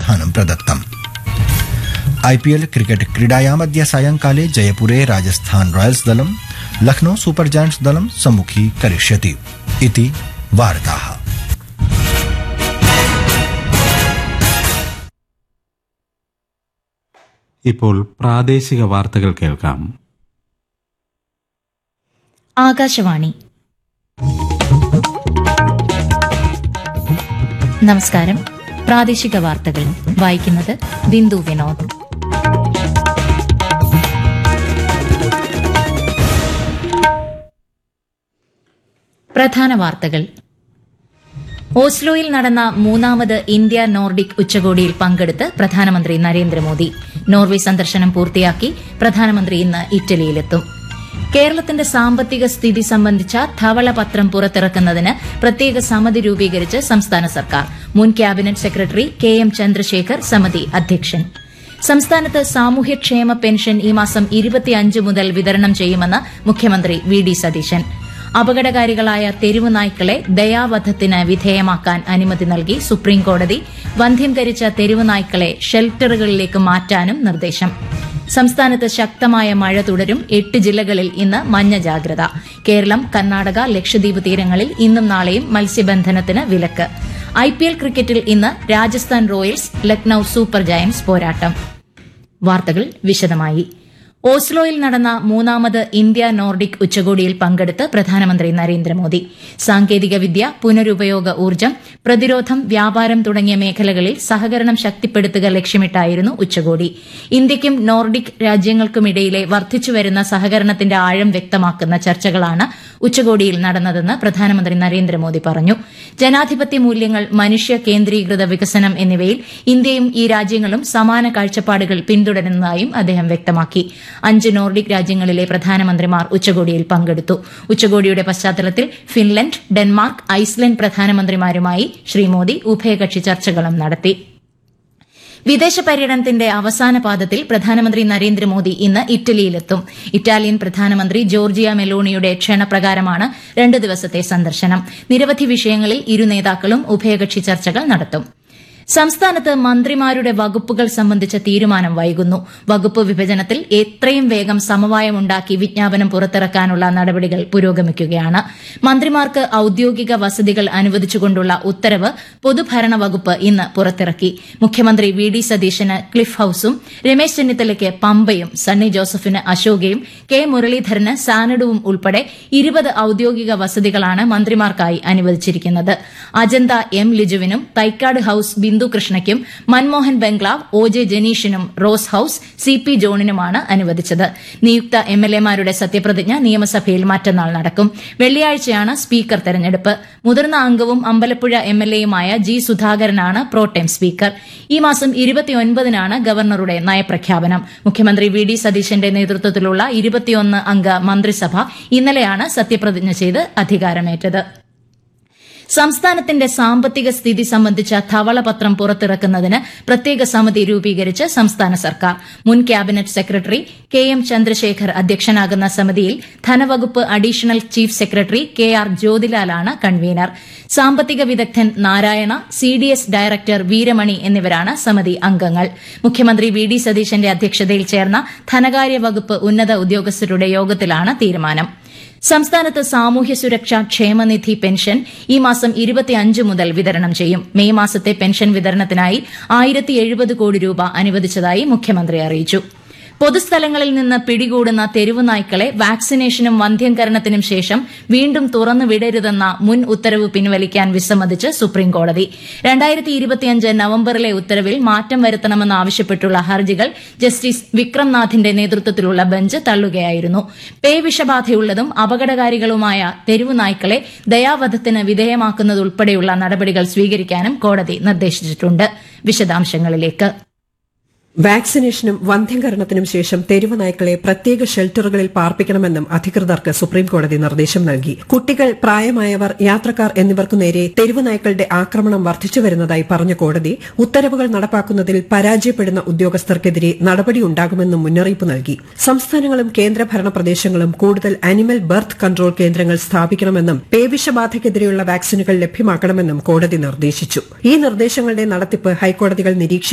समाधानं प्रदत्तम् IPL cricket क्रीडायामद्य सायंकाले जयपुरे राजस्थान रॉयल्स दलं लखनौ सुपर जायंट्स दलं सम्मुखी करिष्यति इति वार्ताः ഇപ്പോൾ പ്രാദേശിക വാർത്തകൾ കേൾക്കാം ആകാശവാണി നമസ്കാരം പ്രാദേശിക വാർത്തകൾ വായിക്കുന്നത് ബിന്ദു വിനോദ് പ്രധാന വാർത്തകൾ ഓസ്ലോയിൽ നടന്ന മൂന്നാമത് ഇന്ത്യ നോർഡിക് ഉച്ചകോടിയിൽ പങ്കെടുത്ത് പ്രധാനമന്ത്രി നരേന്ദ്രമോദി നോർവേ സന്ദർശനം പൂർത്തിയാക്കി പ്രധാനമന്ത്രി ഇന്ന് ഇറ്റലിയിലെത്തും കേരളത്തിന്റെ സാമ്പത്തിക സ്ഥിതി സംബന്ധിച്ച ധവളപത്രം പുറത്തിറക്കുന്നതിന് പ്രത്യേക സമിതി രൂപീകരിച്ച് സംസ്ഥാന സർക്കാർ മുൻ cabinet secretary K M Chandrasekhar സമിതി അധ്യക്ഷൻ സംസ്ഥാനത്ത് സാമൂഹ്യക്ഷേമ പെൻഷൻ ഈ മാസം ഇരുപത്തിയഞ്ച് മുതൽ വിതരണം ചെയ്യുമെന്ന് മുഖ്യമന്ത്രി വി ഡി സതീശൻ അപകടകാരികളായ തെരുവ് നായ്ക്കളെ ദയാവധത്തിന് വിധേയമാക്കാൻ അനുമതി നൽകി സുപ്രീംകോടതി വന്ധ്യംകരിച്ച തെരുവ് നായ്ക്കളെ ഷെൽട്ടറുകളിലേക്ക് മാറ്റാനും നിർദ്ദേശം സംസ്ഥാനത്ത് ശക്തമായ മഴ തുടരും എട്ട് ജില്ലകളിൽ ഇന്ന് മഞ്ഞ ജാഗ്രത കേരളം കർണാടക ലക്ഷദ്വീപ് തീരങ്ങളിൽ ഇന്നും നാളെയും മത്സ്യബന്ധനത്തിന് വിലക്ക് ഐപിഎൽ ക്രിക്കറ്റിൽ ഇന്ന് Rajasthan Royals Lucknow Super Giants പോരാട്ടം വാർത്തകൾ വിശദമായി ഓസ്ലോയിൽ നടന്ന മൂന്നാമത് ഇന്ത്യ നോർഡിക് ഉച്ചകോടിയിൽ പങ്കെടുത്ത് പ്രധാനമന്ത്രി നരേന്ദ്രമോദി സാങ്കേതികവിദ്യ പുനരുപയോഗ ഊർജ്ജം പ്രതിരോധം വ്യാപാരം തുടങ്ങിയ മേഖലകളിൽ സഹകരണം ശക്തിപ്പെടുത്തുക ലക്ഷ്യമിട്ടായിരുന്നു ഉച്ചകോടി ഇന്ത്യയ്ക്കും നോർഡിക് രാജ്യങ്ങൾക്കുമിടയിലെ വർദ്ധിച്ചുവരുന്ന സഹകരണത്തിന്റെ ആഴം വ്യക്തമാക്കുന്ന ചർച്ചകളാണ് ഉച്ചകോടിയിൽ നടന്നതെന്ന് പ്രധാനമന്ത്രി നരേന്ദ്രമോദി പറഞ്ഞു ജനാധിപത്യ മൂല്യങ്ങൾ മനുഷ്യ കേന്ദ്രീകൃത വികസനം എന്നിവയിൽ ഇന്ത്യയും ഈ രാജ്യങ്ങളും സമാന കാഴ്ചപ്പാടുകൾ പിന്തുടരുന്നതായും അദ്ദേഹം വ്യക്തമാക്കി അഞ്ച് നോർഡിക് രാജ്യങ്ങളിലെ പ്രധാനമന്ത്രിമാർ ഉച്ചകോടിയിൽ പങ്കെടുത്തു ഉച്ചകോടിയുടെ പശ്ചാത്തലത്തിൽ ഫിൻലൻഡ് ഡെൻമാർക്ക് ഐസ്ലൻഡ് പ്രധാനമന്ത്രിമാരുമായി ശ്രീ മോദി ഉഭയകക്ഷി ചർച്ചകളും നടത്തി വിദേശ പര്യടനത്തിന്റെ അവസാന പാദത്തിൽ പ്രധാനമന്ത്രി നരേന്ദ്രമോദി ഇന്ന് ഇറ്റലിയിലെത്തും ഇറ്റാലിയൻ പ്രധാനമന്ത്രി ജോർജിയ മെലോണിയുടെ ക്ഷണപ്രകാരമാണ് രണ്ട് ദിവസത്തെ സന്ദർശനം നിരവധി വിഷയങ്ങളിൽ ഇരു നേതാക്കളും ഉഭയകക്ഷി ചർച്ചകൾ നടത്തും സംസ്ഥാനത്ത് മന്ത്രിമാരുടെ വകുപ്പുകൾ സംബന്ധിച്ച തീരുമാനം വൈകുന്നു വകുപ്പ് വിഭജനത്തിൽ എത്രയും വേഗം സമവായമുണ്ടാക്കി വിജ്ഞാപനം പുറത്തിറക്കാനുള്ള നടപടികൾ പുരോഗമിക്കുകയാണ് മന്ത്രിമാർക്ക് ഔദ്യോഗിക വസതികൾ അനുവദിച്ചുകൊണ്ടുള്ള ഉത്തരവ് പൊതുഭരണ വകുപ്പ് ഇന്ന് പുറത്തിറക്കി മുഖ്യമന്ത്രി വി ഡി സതീശന് ക്ലിഫ് ഹൌസും രമേശ് ചെന്നിത്തലയ്ക്ക് പമ്പയും സണ്ണി ജോസഫിന് അശോകയും കെ മുരളീധരന് സാനഡുവും ഉൾപ്പെടെ ഇരുപത് ഔദ്യോഗിക വസതികളാണ് മന്ത്രിമാർക്കായി അനുവദിച്ചിരിക്കുന്നത് അജന്ത എം ലിജുവിനും തൈക്കാട് ഹൌസ് ബിന്ദു കൃഷ്ണയ്ക്കും മൻമോഹൻ ബംഗ്ലാവ് ഒ ജെ ജനീഷിനും റോസ് ഹൌസ് സി പി ജോണിനുമാണ് അനുവദിച്ചത് നിയുക്ത എം എൽ എമാരുടെ സത്യപ്രതിജ്ഞ നിയമസഭയിൽ മറ്റന്നാൾ നടക്കും വെള്ളിയാഴ്ചയാണ് സ്പീക്കർ തെരഞ്ഞെടുപ്പ് മുതിർന്ന അംഗവും അമ്പലപ്പുഴ എം എൽ എയുമായ ജി സുധാകരനാണ് പ്രോട്ടേം സ്പീക്കർ ഈ മാസം ഇരുപത്തിയൊൻപതിനാണ് ഗവർണറുടെ നയപ്രഖ്യാപനം മുഖ്യമന്ത്രി വി ഡി സതീശന്റെ നേതൃത്വത്തിലുള്ള ഇരുപത്തിയൊന്ന് അംഗ മന്ത്രിസഭ ഇന്നലെയാണ് സത്യപ്രതിജ്ഞ ചെയ്ത് അധികാരമേറ്റത് സംസ്ഥാനത്തിന്റെ സാമ്പത്തിക സ്ഥിതി സംബന്ധിച്ച ധവളപത്രം പുറത്തിറക്കുന്നതിന് പ്രത്യേക സമിതി രൂപീകരിച്ച് സംസ്ഥാന സർക്കാർ മുൻ cabinet secretary K M Chandrasekhar അധ്യക്ഷനാകുന്ന സമിതിയിൽ ധനവകുപ്പ് additional chief secretary K R ജ്യോതിലാലാണ് കൺവീനർ സാമ്പത്തിക വിദഗ്ധൻ Narayana C D S director Veeramani എന്നിവരാണ് സമിതി അംഗങ്ങൾ മുഖ്യമന്ത്രി വി ഡി സതീശന്റെ അധ്യക്ഷതയിൽ ചേർന്ന ധനകാര്യ വകുപ്പ് ഉന്നത ഉദ്യോഗസ്ഥരുടെ യോഗത്തിലാണ് തീരുമാനം സംസ്ഥാനത്ത് സാമൂഹ്യ സുരക്ഷാ ക്ഷേമനിധി പെൻഷൻ ഈ മാസം ഇരുപത്തിയഞ്ച് മുതൽ വിതരണം ചെയ്യും മെയ് മാസത്തെ പെൻഷൻ വിതരണത്തിനായി ആയിരത്തി കോടി രൂപ അനുവദിച്ചതായി മുഖ്യമന്ത്രി അറിയിച്ചു പൊതുസ്ഥലങ്ങളിൽ നിന്ന് പിടികൂടുന്ന തെരുവു നായ്ക്കളെ വാക്സിനേഷനും വന്ധ്യംകരണത്തിനും ശേഷം വീണ്ടും തുറന്നു വിടരുതെന്ന മുൻ ഉത്തരവ് പിൻവലിക്കാൻ വിസമ്മതിച്ച് സുപ്രീംകോടതി രണ്ടായിരത്തി ഇരുപത്തിയഞ്ച് നവംബറിലെ ഉത്തരവിൽ മാറ്റം വരുത്തണമെന്നാവശ്യപ്പെട്ടുള്ള ഹർജികൾ ജസ്റ്റിസ് വിക്രംനാഥിന്റെ നേതൃത്വത്തിലുള്ള ബെഞ്ച് തള്ളുകയായിരുന്നു പേ വിഷബാധയുള്ളതും അപകടകാരികളുമായ തെരുവു നായ്ക്കളെ ദയാവധത്തിന് വിധേയമാക്കുന്നതുൾപ്പെടെയുള്ള നടപടികൾ സ്വീകരിക്കാനും കോടതി നിർദ്ദേശിച്ചിട്ടുണ്ട് വിശദാംശങ്ങളിലേക്ക് വാക്സിനേഷനും വന്ധ്യംകരണത്തിനും ശേഷം തെരുവ് നായ്ക്കളെ പ്രത്യേക ഷെൽട്ടറുകളിൽ പാർപ്പിക്കണമെന്നും അധികൃതർക്ക് സുപ്രീംകോടതി നിർദ്ദേശം നൽകി കുട്ടികൾ പ്രായമായവർ യാത്രക്കാർ എന്നിവർക്കു നേരെ തെരുവ് നായ്ക്കളുടെ ആക്രമണം വർദ്ധിച്ചു വരുന്നതായി പറഞ്ഞ കോടതി ഉത്തരവുകൾ നടപ്പാക്കുന്നതിൽ പരാജയപ്പെടുന്ന ഉദ്യോഗസ്ഥർക്കെതിരെ നടപടിയുണ്ടാകുമെന്നും മുന്നറിയിപ്പ് നൽകി സംസ്ഥാനങ്ങളും കേന്ദ്രഭരണ പ്രദേശങ്ങളും കൂടുതൽ അനിമൽ ബർത്ത് കൺട്രോൾ കേന്ദ്രങ്ങൾ സ്ഥാപിക്കണമെന്നും പേവിഷബാധയ്ക്കെതിരെയുള്ള വാക്സിനുകൾ ലഭ്യമാക്കണമെന്നും കോടതി നിർദ്ദേശിച്ചു ഈ നിർദ്ദേശങ്ങളുടെ നടത്തിപ്പ് ഹൈക്കോടതികൾ നിരീക്ഷിക്കും